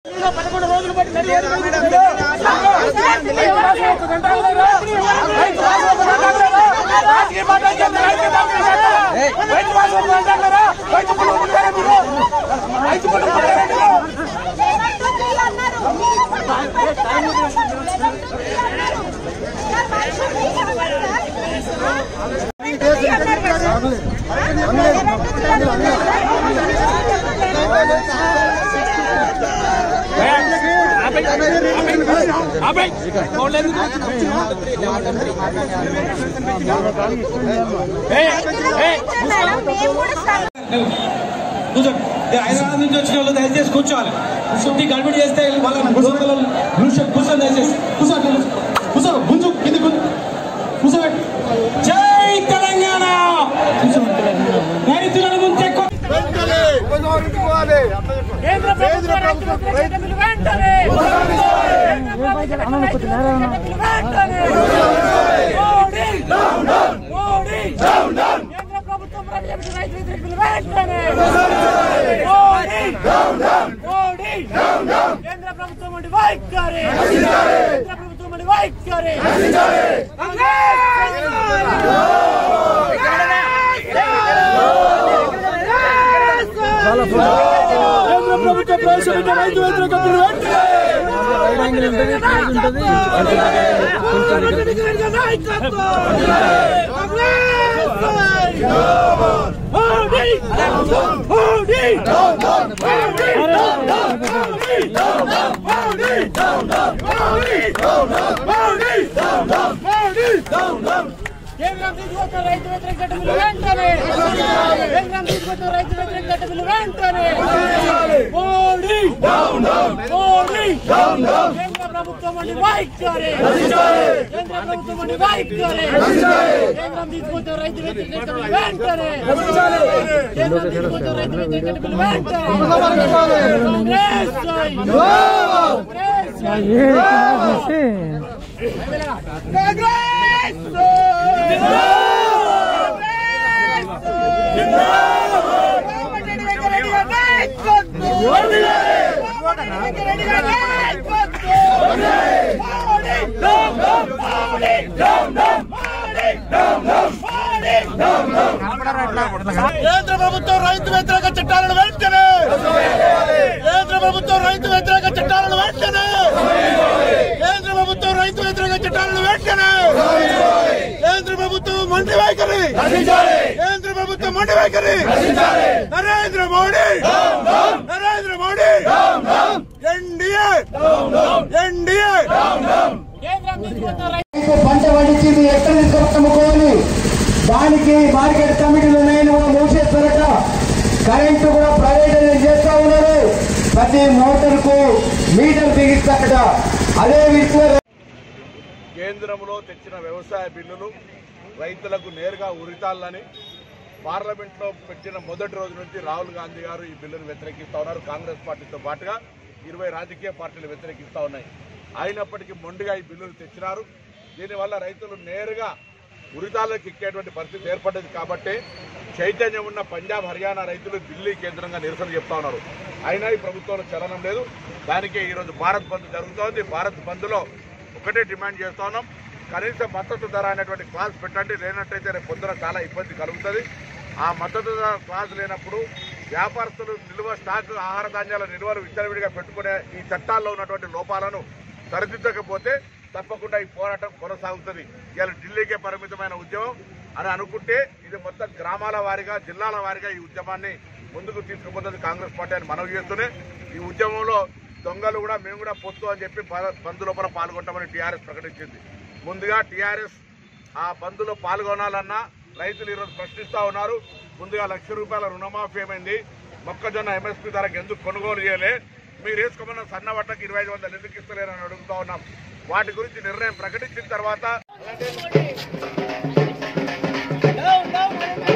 పదకొండు రోజులు బట్టి నడి ఏడు రోజులు బట్టి రైతు రాష్ట్రం ఒక గంట ఆగలేదా? రైతు రాష్ట్రం ఒక గంట ఆగలేదా? రాజకీయ పార్టీ అధ్యక్షులు రైతు రాష్ట్రం ఒక గంట ఆగలేదా? రైతు రాష్ట్రం ఒక గంట ఆగలేదా? రైతు కుటుంబం ఉంటారా మీరు? రైతు కుటుంబం ఉంటారా మీరు? కూర్చోండి ఏ హైదరాబాద్ నుంచి వచ్చిన వాళ్ళు దయచేసి కూర్చోవాలి శుద్ధి గడిబిడి చేస్తే వాళ్ళ కూర్చోవాలి కూర్చో కూర్చోండి దయచేసి కూర్చోండి కూర్చో గుంజు కింది గుంజు కూర్చోబెట్టి జై తెలంగాణ రైతులను ముంచే కొ- కేంద్ర ప్రభుత్వం రైతు వ్యతిరేక బిల్లు వెంటనే కేంద్ర ప్రభుత్వం రైతు వ్యతిరేక బిల్లు వెంటనే మోడీ మోడీ కేంద్ర ప్రభుత్వం ప్రవేశపెట్టిన రైతు వ్యతిరేక బిల్లు వెంటనే మోడీ మోడీ కేంద్ర ప్రభుత్వం వంటి వైఖరి కేంద్ర ప్రభుత్వం వంటి వైఖరి కేంద్ర ప్రభుత్వం ప్రవేశపెట్టిన రైతు వ్యతిరేక బిల్లు కేంద్రం తీసుకొచ్చిన రైతు వ్యతిరేక చట్టములు వెంటనే కేంద్రం తీసుకొచ్చిన రైతు వ్యతిరేక చట్టములు వెంటనే మోడీ మోడీ కేంద్ర ప్రభుత్వం వంటి వైఖరి కేంద్ర ప్రభుత్వం వంటి వైఖరి కేంద్రం తీసుకొచ్చిన రైతు వ్యతిరేక చట్టములు వెంటనే కేంద్రం తీసుకొచ్చిన రైతు వ్యతిరేక చట్టములు వెంటనే కాంగ్రెస్ జై. కాంగ్రెస్ జై. కాంగ్రెస్ కేంద్ర ప్రభుత్వం రైతు వ్యతిరేక చట్టాలను వెంటనే కేంద్ర ప్రభుత్వం రైతు వ్యతిరేక చట్టాలను వెంటనే కేంద్ర ప్రభుత్వం రైతు వ్యతిరేక చట్టాలను వెంటనే కేంద్ర ప్రభుత్వం మండి వైఖరి కేంద్ర ప్రభుత్వం మండి వైఖరి నరేంద్ర మోడీ నరేంద్ర మోడీ ఎన్డీఏ ఎన్డీఏ కేంద్రం తీసుకొచ్చిన రైతు రైతు పంట పండించింది ఎక్కడ తీసుకొని అమ్ముకోవాలి దానికి మార్కెట్ కమిటీలు ఉన్నాయని కూడా మూసేస్తారట కరెంటు కూడా ప్రైవేటైజ్ చేస్తా ఉన్నారు ప్రతి మోటార్కు మీటర్ బిగిస్తారట అదే విధంగా కేంద్రంలో తెచ్చిన వ్యవసాయ బిల్లులు రైతులకు నేరుగా ఉరితాలని పార్లమెంట్లో పెట్టిన మొదటి రోజు నుంచి రాహుల్ గాంధీ గారు ఈ బిల్లును వ్యతిరేకిస్తా ఉన్నారు కాంగ్రెస్ పార్టీతో పాటుగా ఇరవై రాజకీయ పార్టీలు వ్యతిరేకిస్తా ఉన్నాయి అయినప్పటికీ మొండిగా ఈ బిల్లులు తెచ్చినారు దీనివల్ల రైతులు నేరుగా ఉరితాలకు ఎక్కేటువంటి పరిస్థితి ఏర్పడ్డది కాబట్టి చైతన్యం ఉన్న పంజాబ్ హర్యానా రైతులు ఢిల్లీ కేంద్రంగా నిరసన చెప్తా ఉన్నారు అయినా ఈ ప్రభుత్వంలో చలనం లేదు దానికే ఈరోజు భారత్ బంద్ జరుగుతోంది భారత్ బంద్లో ఒకటే డిమాండ్ చేస్తా ఉన్నాం కనీస మద్దతు ధర అనేటువంటి క్లాస్ పెట్టండి లేనట్టయితే రేపు పొద్దున చాలా ఇబ్బంది కలుగుతుంది ఆ మద్దతు ధర క్లాస్ లేనప్పుడు వ్యాపారస్తులు నిల్వ స్టాక్ ఆహార ధాన్యాల నిల్వలు విచ్చలవిడిగా పెట్టుకునే ఈ చట్టాల్లో ఉన్నటువంటి లోపాలను సరిదిద్దకపోతే తప్పకుండా ఈ పోరాటం కొనసాగుతుంది ఇవాళ ఢిల్లీకే పరిమితమైన ఉద్యమం అని అనుకుంటే ఇది మొత్తం గ్రామాల వారీగా జిల్లాల వారీగా ఈ ఉద్యమాన్ని ముందుకు తీసుకుపోతుంది కాంగ్రెస్ పార్టీ అని మనవి చేస్తూనే ఈ ఉద్యమంలో దొంగలు కూడా మేము కూడా పొత్తు అని చెప్పి బ- బంద్ లోపల పాల్గొంటామని టీఆర్ఎస్ ప్రకటించింది ముందుగా టీఆర్ఎస్ ఆ బంద్లో పాల్గొనాలన్నా రైతులు ఈరోజు ప్రశ్నిస్తా ఉన్నారు ముందుగా లక్ష రూపాయల రుణమాఫీ ఏమైంది మొక్కజొన్న ఎంఎస్పీ ధరకు ఎందుకు కొనుగోలు చేయలే మీరు వేసుకోమన్న సన్న వట్టకు ఇరవై ఐదు వందలు ఎందుకు ఇస్తలేరని అడుగుతా ఉన్నాం వాటి గురించి నిర్ణయం ప్రకటించిన తర్వాత డౌన్ డౌన్